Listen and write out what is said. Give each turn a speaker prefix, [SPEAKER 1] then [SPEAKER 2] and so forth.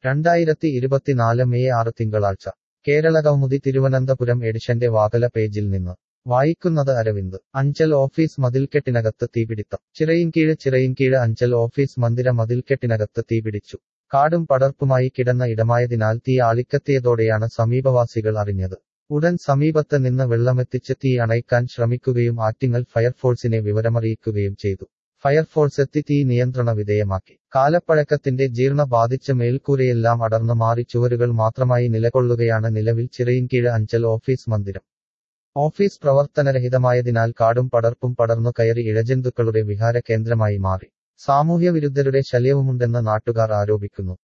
[SPEAKER 1] രണ്ടായിരത്തി ഇരുപത്തിനാല് മെയ് ആറ് തിങ്കളാഴ്ച കേരള കൗമുദി തിരുവനന്തപുരം എഡിഷന്റെ വാകല പേജിൽ നിന്ന് വായിക്കുന്നത് അരവിന്ദ് അഞ്ചൽ ഓഫീസ് മതിൽക്കെട്ടിനകത്ത് തീപിടിത്തം ചിറയിൻകീഴ് ചിറയിൻകീഴ് അഞ്ചൽ ഓഫീസ് മന്ദിര മതിൽക്കെട്ടിനകത്ത് തീപിടിച്ചു കാടും പടർപ്പുമായി കിടന്ന ഇടമായതിനാൽ തീ ആളിക്കത്തിയതോടെയാണ് സമീപവാസികൾ അറിഞ്ഞത് ഉടൻ സമീപത്ത് നിന്ന് വെള്ളമെത്തിച്ച് തീ അണയ്ക്കാൻ ശ്രമിക്കുകയും ആറ്റിങ്ങൽ ഫയർഫോഴ്സിനെ വിവരമറിയിക്കുകയും ചെയ്തു ഫയർഫോഴ്സ് എത്തി തീ നിയന്ത്രണ വിധേയമാക്കി കാലപ്പഴക്കത്തിന്റെ ജീർണ ബാധിച്ച മേൽക്കൂരയെല്ലാം അടർന്നു മാറി ചുവരുകൾ മാത്രമായി നിലകൊള്ളുകയാണ് നിലവിൽ ചിറയിൻകീഴ് അഞ്ചൽ ഓഫീസ് മന്ദിരം ഓഫീസ് പ്രവർത്തനരഹിതമായതിനാൽ കാടും പടർപ്പും പടർന്നു കയറി ഇഴജന്തുക്കളുടെ വിഹാര കേന്ദ്രമായി മാറി സാമൂഹ്യവിരുദ്ധരുടെ ശല്യവുമുണ്ടെന്ന് നാട്ടുകാർ ആരോപിക്കുന്നു